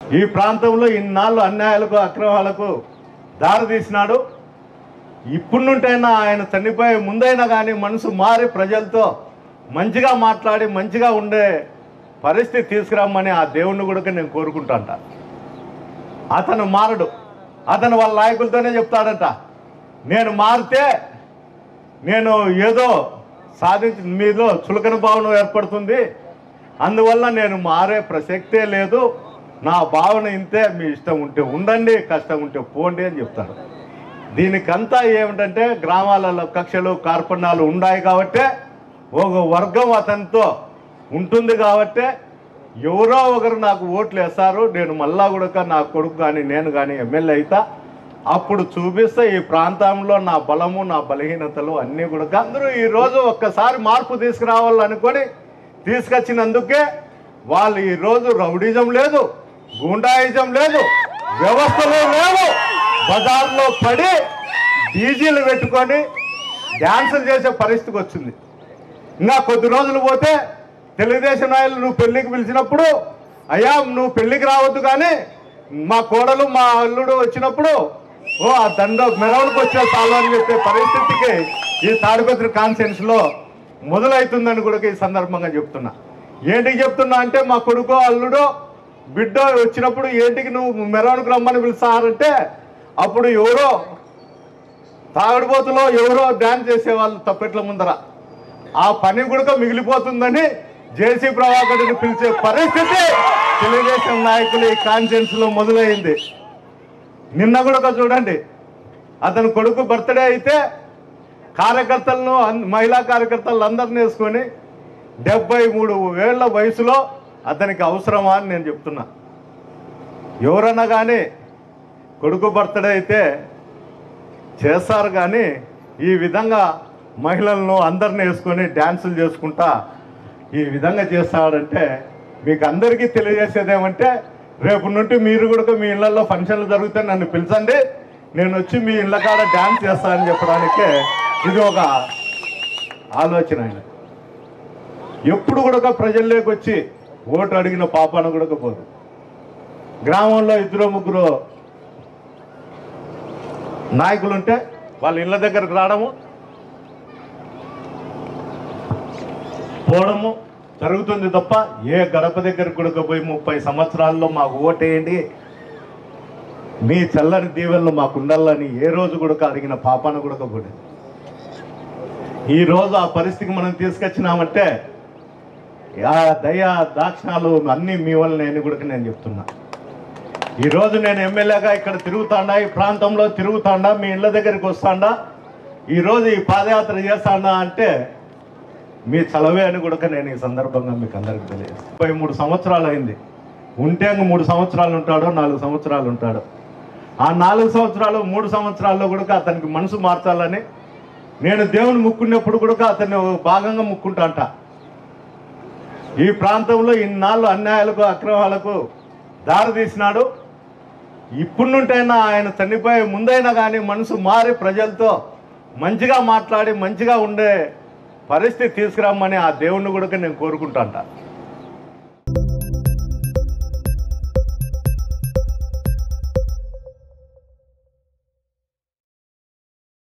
ఈ ప్రాంతంలో ఇన్నాళ్ళు అన్యాయాలకు అక్రమాలకు దారి తీసినాడు ఇప్పుడు నుంటైనా ఆయన చనిపోయే ముందైనా కానీ మనసు మారి ప్రజలతో మంచిగా మాట్లాడి మంచిగా ఉండే పరిస్థితి తీసుకురమ్మని ఆ దేవుణ్ణి కూడా నేను కోరుకుంటాంట అతను మారడు అతను వాళ్ళ నాయకులతోనే చెప్తాడంట నేను మారితే నేను ఏదో సాధించి మీలో చులకన భావన ఏర్పడుతుంది అందువల్ల నేను మారే ప్రసక్తే లేదు నా భావన ఇంతే మీ ఇష్టం ఉంటే ఉండండి కష్టం ఉంటే పోండి అని చెప్తాడు దీనికంతా ఏమిటంటే గ్రామాలలో కక్షలు కార్పణ్యాలు ఉన్నాయి కాబట్టే ఒక వర్గం అతనితో ఉంటుంది కాబట్టే ఎవరో ఒకరు నాకు ఓట్లు వేస్తారు నేను మళ్ళా కూడా నా కొడుకు కానీ నేను కానీ ఎమ్మెల్యే అవుతా అప్పుడు చూపిస్తే ఈ ప్రాంతంలో నా బలము నా బలహీనతలు అన్నీ కూడా అందరూ ఈరోజు ఒక్కసారి మార్పు తీసుకురావాలనుకొని తీసుకొచ్చినందుకే వాళ్ళు ఈరోజు రౌడిజం లేదు గూండాయిజం లేదు వ్యవస్థలు లేవు బజార్లో పడి డీజీలు పెట్టుకొని డ్యాన్సులు చేసే పరిస్థితికి వచ్చింది ఇంకా కొద్ది రోజులు పోతే తెలుగుదేశం నాయకులు నువ్వు పెళ్లికి పిలిచినప్పుడు అయ్యా నువ్వు పెళ్లికి రావద్దు కానీ మా కోడలు మా అల్లుడు వచ్చినప్పుడు ఓ ఆ దండ మెరవనికి వచ్చే చాలు అని చెప్పే పరిస్థితికి ఈ తాడిపత్రి కాన్ఫరెన్స్ లో మొదలవుతుందని కూడా ఈ సందర్భంగా చెప్తున్నా ఏంటికి చెప్తున్నా అంటే మా కొడుకు అల్లుడు బిడ్డ వచ్చినప్పుడు ఏంటికి నువ్వు మెరవనికి రమ్మని పిలుస్తారంటే అప్పుడు ఎవరో తాగుడుబోతులో ఎవరో డ్యాన్స్ చేసేవాళ్ళు తప్పెట్ల ముందర ఆ పని కూడా మిగిలిపోతుందని జేసీ ప్రభాకర్ని పిలిచే పరిస్థితి తెలుగుదేశం నాయకులు ఈ కాన్ఫరెన్స్ లో మొదలైంది నిన్న కూడా చూడండి అతని కొడుకు బర్త్డే అయితే కార్యకర్తలను అన్- మహిళా కార్యకర్తలను అందరిని వేసుకొని డెబ్బై మూడు ఏళ్ల వయసులో అతనికి అవసరమా అని నేను చెప్తున్నా ఎవరన్నా కానీ కొడుకు బర్త్డే అయితే చేస్తారు కానీ ఈ విధంగా మహిళలను అందరిని వేసుకొని డ్యాన్సులు చేసుకుంటా ఈ విధంగా చేస్తాడంటే మీకు అందరికీ తెలియజేసేది ఏమంటే రేపు నుండి మీరు కూడా మీ ఇళ్లలో ఫంక్షన్లు జరిగితే నన్ను పిలిచండి నేను వచ్చి మీ ఇళ్ళ కాడ డ్యాన్స్ చేస్తానని చెప్పడానికే ఇది ఒక ఆలోచన ఆయన ఎప్పుడు కూడా ప్రజల్లోకి వచ్చి ఓటు అడిగిన పాపాన కూడా పోదు గ్రామంలో ఇద్దరు ముగ్గురు నాయకులుంటే వాళ్ళ ఇళ్ళ దగ్గరకు రావడము పోవడము జరుగుతుంది తప్ప ఏ గడప దగ్గరకు కూడా పోయి ముప్పై సంవత్సరాల్లో మాకు ఓటేయండి మీ చల్లని దీవెనలు మాకు ఉండాలని ఏ రోజు కూడా అడిగిన పాపాన కూడా పోలేదు ఈ రోజు ఆ పరిస్థితికి మనం తీసుకొచ్చినామంటే ఆ దయ దాక్షిణాలు అన్నీ మీ వల్ల నేను కూడా నేను చెప్తున్నా ఈ రోజు నేను ఎమ్మెల్యేగా ఇక్కడ తిరుగుతాండా ఈ ప్రాంతంలో తిరుగుతాండా మీ ఇళ్ళ దగ్గరికి వస్తాండా ఈ రోజు ఈ పాదయాత్ర చేస్తాండా అంటే మీ చలవే అని కూడా నేను ఈ సందర్భంగా మీకు అందరికి తెలియదు ముప్పై మూడు సంవత్సరాలు అయింది ఉంటే ఇంక మూడు సంవత్సరాలు ఉంటాడో నాలుగు సంవత్సరాలు ఉంటాడు ఆ నాలుగు సంవత్సరాలు మూడు సంవత్సరాల్లో కూడా అతనికి మనసు మార్చాలని నేను దేవుని ముక్కున్నప్పుడు కూడా అతన్ని భాగంగా ముక్కుంటాంట ఈ ప్రాంతంలో ఇన్నాళ్ళు అన్యాయాలకు అక్రమాలకు దారి తీసినాడు ఇప్పుడు నుంటైనా ఆయన చనిపోయే ముందైనా కానీ మనసు మారి ప్రజలతో మంచిగా మాట్లాడి మంచిగా ఉండే పరిస్థితి తీసుకురమ్మని ఆ దేవుణ్ణి కూడా నేను కోరుకుంటాంట